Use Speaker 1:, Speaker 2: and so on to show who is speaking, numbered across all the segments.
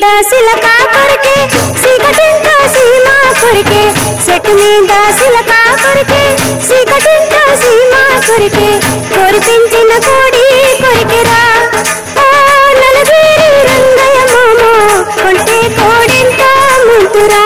Speaker 1: సిలక కొరికే సీకటింట సీమా కొరికే చెట్టు మీద సిలక కొరికే సీకటింట సీమా కొరికే కోరి పెంచిన కోడి కొరికెరా ఓ నలగిరి రంగయ్య మామ కొంటే కోడెంత ముందురా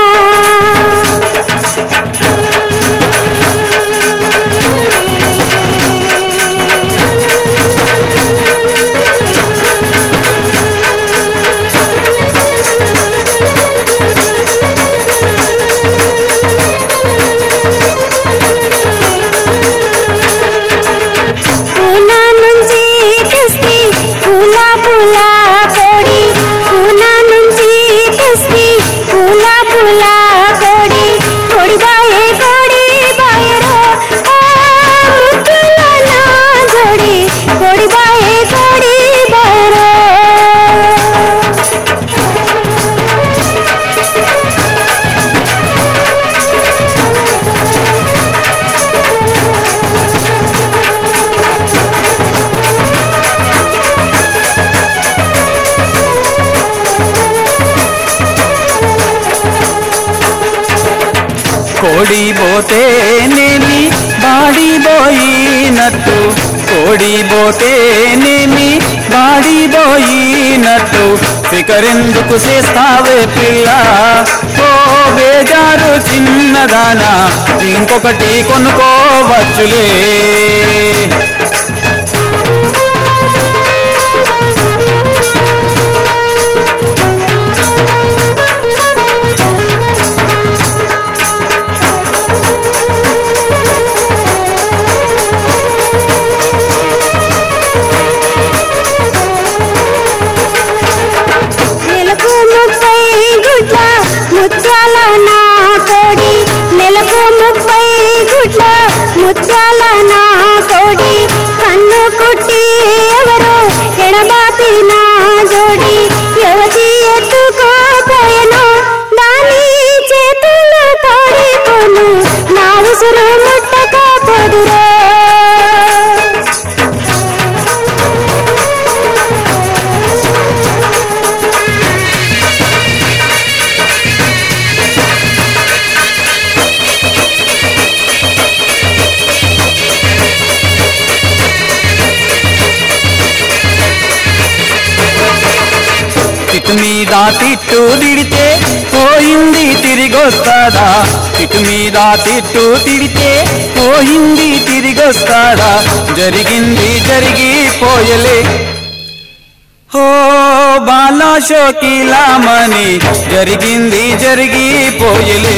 Speaker 1: పూనా నుంచి తెస్తి పూల పూల కోడి పూనా నుంచి తెస్తి పూల పూల కోడి కోడి బాయే కోడి బాయరో ఆ ముద్దుల నా జోడి కోడి బాయే కోడి బాయరో
Speaker 2: కోడి పోతేనేమి బాడి పోయినట్టు కోడి పోతేనేమి బాడి పోయినట్టు ఫికరెందుకు చేస్తావే పిల్ల ఓ బేజారు చిన్నదానా ఇంకొకటి కొనుక్కోవచ్చులే
Speaker 1: నెలకు ముప్పై గుడ్ల ముత్యాల నా కోడి నెలకు ముప్పై గుడ్ల ముత్యాల నా కోడి కన్ను కుట్టి ఎవరు ఎడబాపి నా జోడి యువతి ఎత్తుకోపోయెను దాని చేతులు తోడికొను నా ఉసురు ముట్టకపోదురో
Speaker 2: తిట్టు మీద తిట్టు తిడితే పోయింది తిరిగొస్తాడా తిట్టు మీద తిట్టు తిడితే పోయింది తిరిగొస్తాడా జరిగింది జరిగిపోయలే ఓ బాలా షోకిలామని జరిగింది జరిగిపోయలే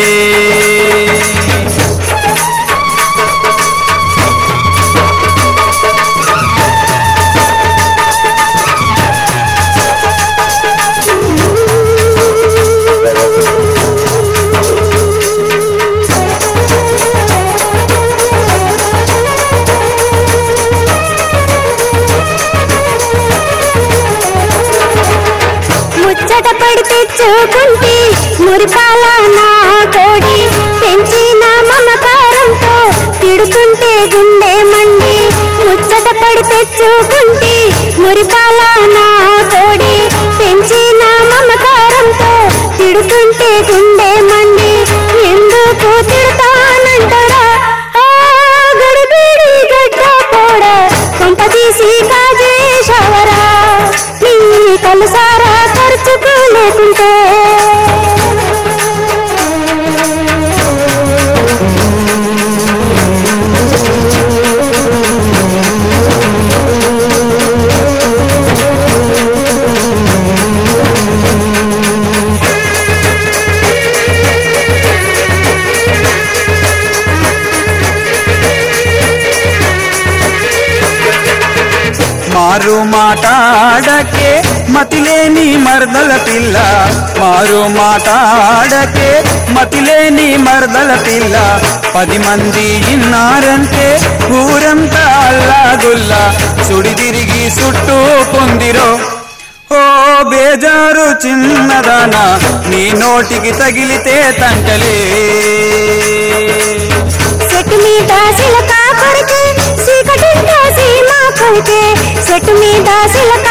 Speaker 1: ముచ్చట పడి తెచ్చుకుంటి మురిపాల నా కోడి పెంచిన మమకారంతో తిడుతుంటే గుండె మండి ముచ్చట పడి తెచ్చుకుంటి మురిపాల నా కోడి పెంచిన మమకారంతో తిడుతుంటే గుండె మండి ఎందుకు తిడతానంటారా ఆ గడిబిడి గడ్డ పోడ కొంప తీసి కాజేశవరా నీ కలుసారా ఖర్చుకు లేకుంటే
Speaker 2: మారు మాటాడకే మతిలేని మర్దల పిల్ల మారు మాటాడకే మతిలేని మర్దల పిల్ల పది మంది ఇన్నారంటే ఊరంతా అల్లాగుల్లా సుడి తిరిగి చుట్టూ పొందిరో ఓ బేజారు చిన్నదానా నీ నోటికి తగిలితే తంటలే
Speaker 1: చెట్టు మీద సిలక కొరికే చీకటింట సీమ కొరికే చెట్టు మీద సిలక